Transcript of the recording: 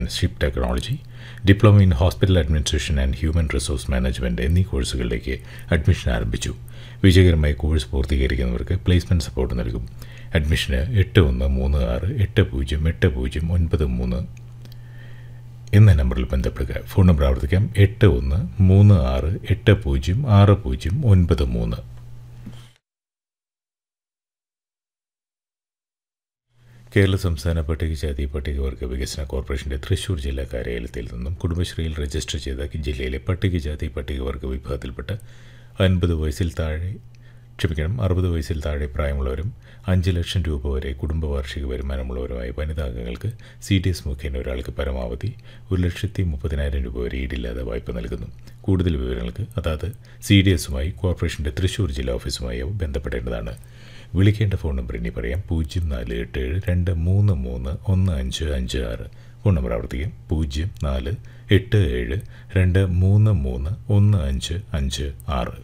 ship technology diploma in hospital administration and human resource management എന്നീ കോഴ്സുകളിലേക്ക് admission ആരംഭിച്ചു വിജയകരമായി കോഴ്സ് പൂർത്തീകരിക്കുന്നവർക്ക് പ്ലേസ്മെൻറ്റ് സപ്പോർട്ട് നൽകും അഡ്മിഷന് എട്ട് ഒന്ന് മൂന്ന് ആറ് എട്ട് പൂജ്യം എട്ട് പൂജ്യം ഒൻപത് മൂന്ന് എന്ന നമ്പറിൽ ബന്ധപ്പെടുക ഫോൺ നമ്പർ ആവർത്തിക്കാം എട്ട് ഒന്ന് മൂന്ന് ആറ് എട്ട് പൂജ്യം ആറ് പൂജ്യം ഒൻപത് മൂന്ന് കേരള സംസ്ഥാന പട്ടികജാതി പട്ടികവർഗ വികസന കോർപ്പറേഷന്റെ തൃശൂർ ജില്ലാ കാര്യാലയത്തിൽ നിന്നും കുടുംബശ്രീയിൽ രജിസ്റ്റർ ചെയ്ത ജില്ലയിലെ പട്ടികജാതി പട്ടികവർഗ വിഭാഗത്തിൽപ്പെട്ട അൻപത് വയസ്സിൽ താഴെ ക്ഷമിക്കണം അറുപത് വയസ്സിൽ താഴെ പ്രായമുള്ളവരും അഞ്ച് ലക്ഷം രൂപ വരെ കുടുംബ വാർഷിക വരുമാനമുള്ളവരുമായ വനിതാംഗങ്ങൾക്ക് സി ഡി എസ് മുഖേന ഒരാൾക്ക് പരമാവധി ഒരു ലക്ഷത്തി മുപ്പതിനായിരം രൂപ വരെ ഈടില്ലാതെ വായ്പ നൽകുന്നു കൂടുതൽ വിവരങ്ങൾക്ക് അതാത് സി ഡി എസുമായി കോർപ്പറേഷന്റെ തൃശൂർ ജില്ലാ ഓഫീസുമായോ ബന്ധപ്പെടേണ്ടതാണ് വിളിക്കേണ്ട ഫോൺ നമ്പർ ഇനി പറയാം പൂജ്യം നാല് എട്ട് ഏഴ് രണ്ട് മൂന്ന് മൂന്ന് ഒന്ന് അഞ്ച് അഞ്ച് ആറ് ഫോൺ നമ്പർ ആവർത്തിക്കാം പൂജ്യം നാല് എട്ട് ഏഴ് രണ്ട് മൂന്ന് മൂന്ന് ഒന്ന് അഞ്ച് അഞ്ച് ആറ്